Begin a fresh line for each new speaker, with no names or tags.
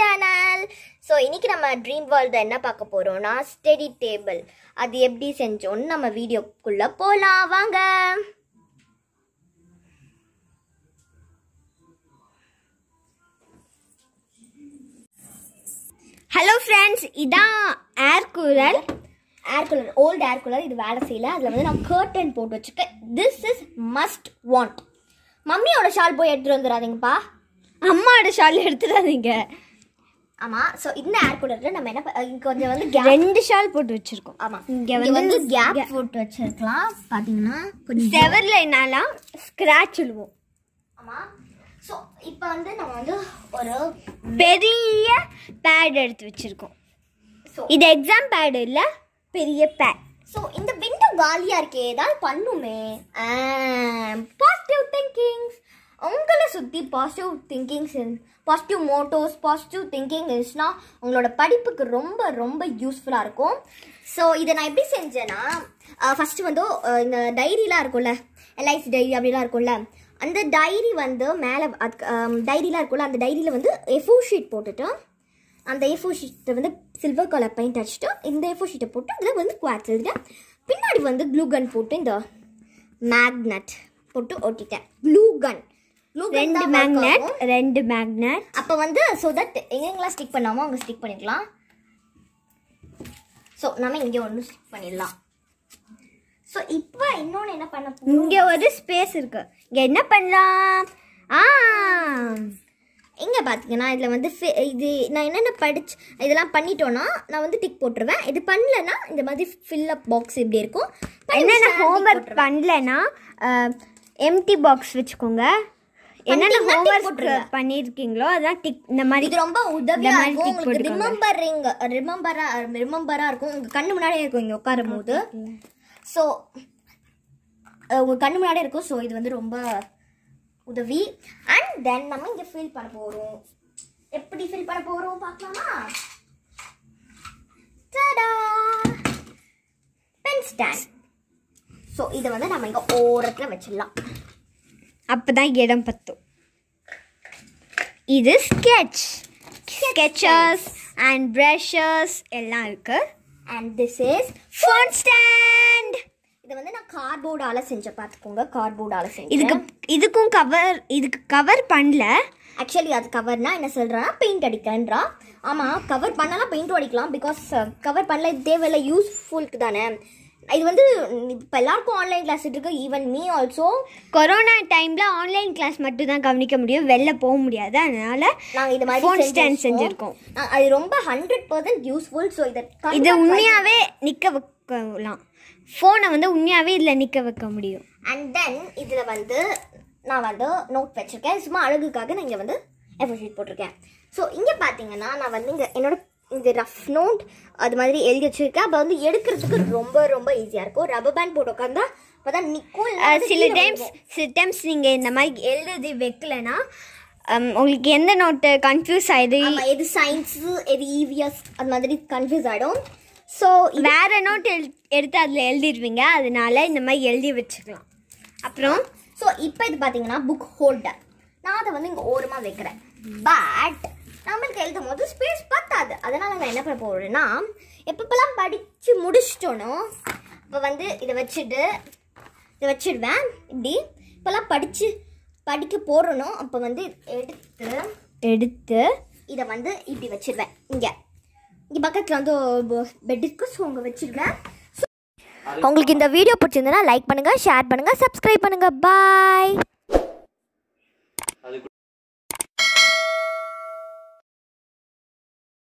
Channel so இன்னைக்கு நம்ம dream world என்ன பார்க்க போறோம்னா ஸ்டடி டேபிள் அது எப்படி செஞ்சோன்னு நம்ம வீடியோக்குள்ள போலாம் வாங்க
ஹலோ ஃப்ரெண்ட்ஸ் இதான் air cooler
air cooler old air cooler இது வேலை செய்யல அதில் வந்து நான் கர்டன் போட்டு வச்சுருக்கேன் திஸ் இஸ் மஸ்ட் வாண்ட் மம்மியோட ஷால் போய் எடுத்துட்டு வந்துடாதீங்கப்பா
அம்மாவோட ஷால் எடுத்துடாதீங்க
ஆமாம் ஸோ இந்த ஏர் கூலரில் நம்ம என்ன ப- இங்க கொஞ்சம் வந்து கேப்
ரெண்டு ஷால் போட்டு வச்சிருக்கோம்
ஆமாம்
இங்க
இங்கே
வந்து
வந்து கேப் போட்டு வச்சிருக்கலாம் பார்த்தீங்கன்னா கொஞ்சம்
செவர்ல என்னாலாம் ஸ்க்ராட்ச் விழுவோம்
ஆமாம் ஸோ இப்போ வந்து நம்ம வந்து ஒரு
பெரிய பேட் எடுத்து வச்சிருக்கோம்
ஸோ
இது எக்ஸாம் பேட் இல்ல பெரிய பேட்
ஸோ இந்த விண்டோ காலியாக இருக்கே ஏதாவது பண்ணுமே பாசிட்டிவ் திங்கிங்ஸ் உங்களை சுற்றி positive thinkings positive mottos positive thinking இருந்துச்சுன்னா உங்களோட படிப்புக்கு ரொம்ப ரொம்ப யூஸ்ஃபுல்லாக இருக்கும் ஸோ இதை நான் எப்படி செஞ்சேன்னா ஃபஸ்ட்டு வந்து அஹ், இந்த டைரிலாம் இருக்கும்ல எல்ஐசி டைரி அப்படிலாம் இருக்கும்ல அந்த டைரி வந்து மேலே அதுக்கு டைரிலாம் இருக்கும்ல அந்த டைரியில் வந்து எஃபோ ஷீட் போட்டுட்டு அந்த ஏ ஃபோர் ஷீட்டை வந்து சில்வர் கலர் பெயிண்ட் அடிச்சுட்டு இந்த ஏ ஃபோர் ஷீட்டை போட்டு அதில் வந்து குவாட்ஸ் எழுதிட்டேன் பின்னாடி வந்து க்ளூ கன் போட்டு இந்த மேக்னட் போட்டு ஒட்டிட்டேன் க்ளூ கன் க்ளூ
ரெண்டு மேக்னெட் ரெண்டு மேக்னெட்
அப்போ வந்து ஸோ தட் எங்கெங்கெல்லாம் ஸ்டிக் பண்ணாமோ அங்கே ஸ்டிக் பண்ணிக்கலாம் ஸோ நம்ம இங்கே ஒன்று ஸ்டிக் பண்ணிடலாம் ஸோ இப்போ இன்னொன்று என்ன பண்ண போறோம்?
இங்க ஒரு ஸ்பேஸ் இருக்கு இங்க என்ன பண்ணலாம் ஆ
இங்கே பார்த்தீங்கன்னா இதில் வந்து fi- இது நான் என்னென்ன படிச்சு இதெல்லாம் பண்ணிட்டோன்னா நான் வந்து டிக் போட்டுருவேன் இது பண்ணலன்னா இந்த மாதிரி ஃபில் அப் பாக்ஸ் இப்படி இருக்கும் பண்ணி
என்னென்ன
முடிச்சுட்டா tick
ஹோம்ஒர்க்
போட்டுருவேன்.
பண்ணலன்னா எம்டி பாக்ஸ் வச்சுக்கோங்க என்னென்ன
பண்ணிட்டீங்கன்னா tick
ஹோம்ஒர்க்
போட்டுருங்க.
பண்ணியிருக்கீங்களோ அதான் டிக் இந்த மாதிரி
இது ரொம்ப உதவியா
இந்த மாதிரி
இருக்கும்
tick
உங்களுக்கு
போட்டுக்கோங்க.
ரிமெம்பரிங் ரிமெம்பரா ரிமெம்பரா இருக்கும் உங்க கண்ணு முன்னாடியே இருக்கும் இங்க உட்காரும் போது ஸோ உங்க கண்ணு முன்னாடியே இருக்கும் ஸோ இது வந்து ரொம்ப உதவி அண்ட் தென் நம்ம இங்க ஃபில் பண்ண போறோம் எப்படி ஃபில் பண்ண போறோம் பார்க்கலாமா டடா பென் ஸ்டாண்ட் ஸோ இதை வந்து நம்ம இங்க ஓரத்துல வச்சிடலாம்
அப்பதான் இடம் பத்தும் இது ஸ்கெட்ச் ஸ்கெச்சஸ் அண்ட் ப்ரஷஸ் எல்லாம் இருக்கு
and this is phone stand இதை வந்து நான் கார்ட்போர்டால செஞ்ச பார்த்துக்கோங்க கார்ட்போர்டால செஞ்சேன்
இதுக்கு இதுக்கும் கவர் இதுக்கு கவர் பண்ணல
ஆக்சுவலி அது கவர்னா என்ன சொல்றேன்னா பெயிண்ட் அடிக்கிறேன்றா ஆமாம் கவர் பண்ணலாம் பெயிண்ட்டும் அடிக்கலாம் பிகாஸ் கவர் பண்ணல இது தேவையில்லை யூஸ்ஃபுல்க்கு தானே இது வந்து இப்போ எல்லாருக்கும் ஆன்லைன் கிளாஸ் இருக்கு ஈவன் மீ ஆல்சோ
கொரோனா டைம்ல ஆன்லைன் கிளாஸ் மட்டும் தான் கவனிக்க முடியும் வெளில போக முடியாது அதனால
நாங்கள் இது மாதிரி
Phone
செஞ்சு
stand
வச்சிருக்கோம்.
செஞ்சிருக்கோம்.
ஆ, அது ரொம்ப ஹண்ட்ரட் பர்சன்ட் யூஸ்ஃபுல் ஸோ இதை
இது
கண்டிப்பா try
உண்மையாவே நிக்க வைக்கலாம் ஃபோனை வந்து உண்மையாவே இதுல நிக்க வைக்க முடியும்
அண்ட் தென் இதில் வந்து நான் வந்து நோட் வச்சுருக்கேன் சும்மா அழகுக்காக நான் இங்கே வந்து எஃபோ ஷீட் போட்டிருக்கேன் ஸோ இங்கே பார்த்தீங்கன்னா நான் வந்து இங்கே என்னோட இந்த ரஃப் நோட் அது மாதிரி எழுதி வச்சிருக்கேன் அப்போ வந்து எடுக்கிறதுக்கு ரொம்ப ரொம்ப ஈஸியாக இருக்கும் ரப்பர் பேண்ட் போட்டு உட்காந்தா அப்போ தான் நிற்கும்
அஹ் சில டைம்ஸ் சில டைம்ஸ் நீங்க இந்த மாதிரி எழுதி வைக்கலனா உங்களுக்கு எந்த நோட்டு கன்ஃபியூஸ் ஆயிடுது
ஆமாம் எது சயின்ஸு எது இவிஎஸ் அது மாதிரி கன்ஃபியூஸ் ஆகிடும் ஸோ
வேற நோட் எடுத்து அதில் எழுதிடுவீங்க அதனால இந்த மாதிரி எழுதி வச்சுக்கலாம் அப்புறம்
ஸோ இப்போ இது பார்த்தீங்கன்னா புக் ஹோல்டர் நான் அதை வந்து இங்கே ஓரமாக வைக்கிறேன் பட் நம்மளுக்கு எழுதும் போது ஸ்பேஸ் பத்தாது அதனால் நான் என்ன பண்ண போகிறேன்னா எப்பப்பெல்லாம் படித்து முடிச்சிட்டோனோ இப்போ வந்து இதை வச்சுட்டு இதை வச்சிடுவேன் இப்படி இப்போல்லாம் படித்து படிக்க போகிறனோ அப்போ வந்து எடுத்து
எடுத்து
இதை வந்து இப்படி வச்சிடுவேன் இங்கே இங்கே பக்கத்தில் வந்து பெட் இருக்கு ஸோ அங்கே வச்சிடுவேன் உங்களுக்கு இந்த வீடியோ பிடிச்சிருந்தனா லைக் பண்ணுங்கள் ஷேர் பண்ணுங்கள் சப்ஸ்கிரைப் பண்ணுங்கள் பாய்